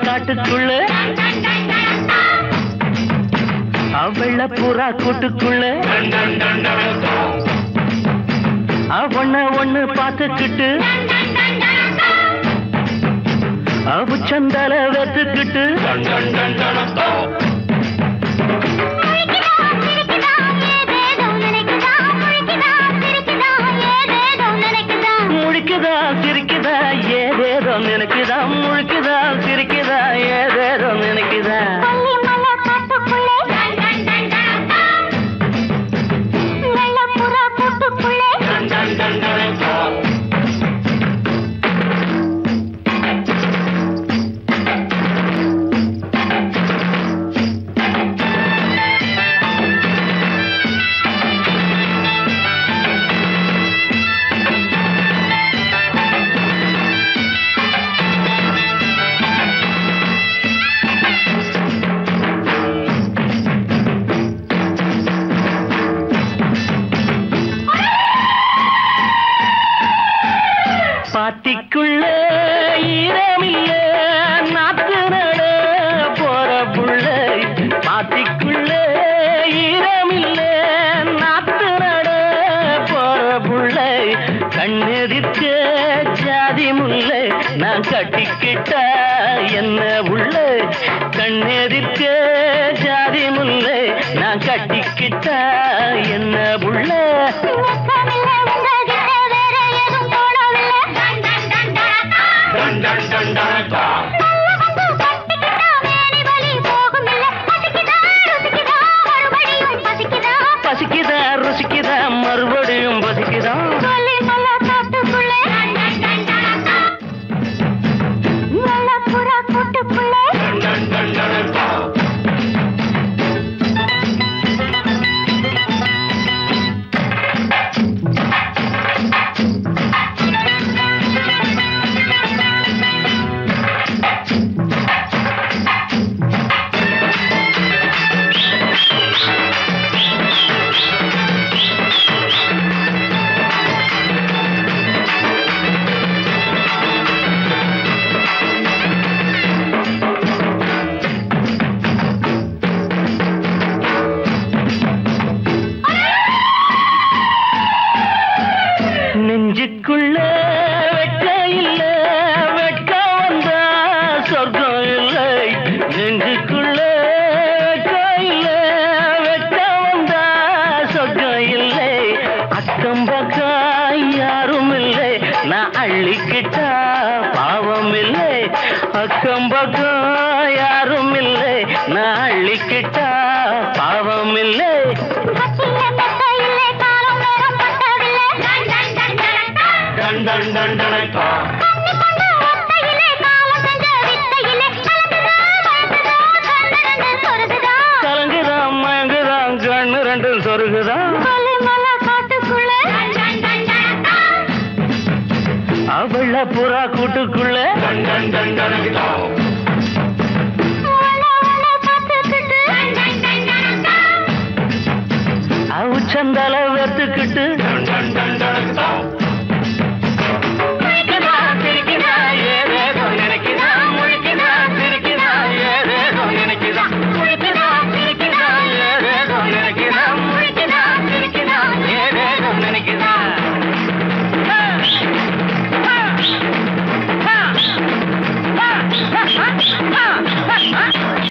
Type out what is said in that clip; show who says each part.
Speaker 1: காட்டுக்குள்ள அவள புறா கூட்டுக்குள்ள அவன ஒண்ணு பார்த்துக்கிட்டு அவ சந்தால வெத்துக்கிட்டு முழிக்குதா சிரிக்குதா ஏதேதோ நினைக்குதா முழிக்குதா சிரிக்குதா ஏதேதோ நினைக்குதா பாத்திக்குள்ள ஈரமில்ல நாத்து நட போற புள்ள பாத்திக்குள்ள ஈரமில்ல நாத்து நட போற புள்ள கண்ணெதிர்க்க ஜாதி முல்லை நான் கட்டிக்கிட்ட என்ன உள்ள கண்ணெதிர்க்க ஜாதி முல்லை நான் கட்டிக்கிட்ட என்ன உள்ள பசிக்குதா ருசிக்குதா மறுபடியும் பசிக்குதா நெஞ்சுக்குள்ள வெட்க இல்ல வெட்க வந்தா சொர்க்கம் இல்லை நெஞ்சுக்குள்ள வெட்க இல்ல வெட்க வந்தா சொர்க்கம் இல்லை அக்கம் பக்கம் யாரும் இல்லை நான் அள்ளிக்கிட்டா பாவம் இல்லை அக்கம் பக்கம் யாரும் இல்லை நான் அள்ளிக்கிட்டா பாவம் இல்லை டன் டன் டன் டனக்கா. கலங்குதான் மயங்குதான் கண்ணு ரெண்டும் சொருகுதான் அவள புறா கூட்டுக்குள்ள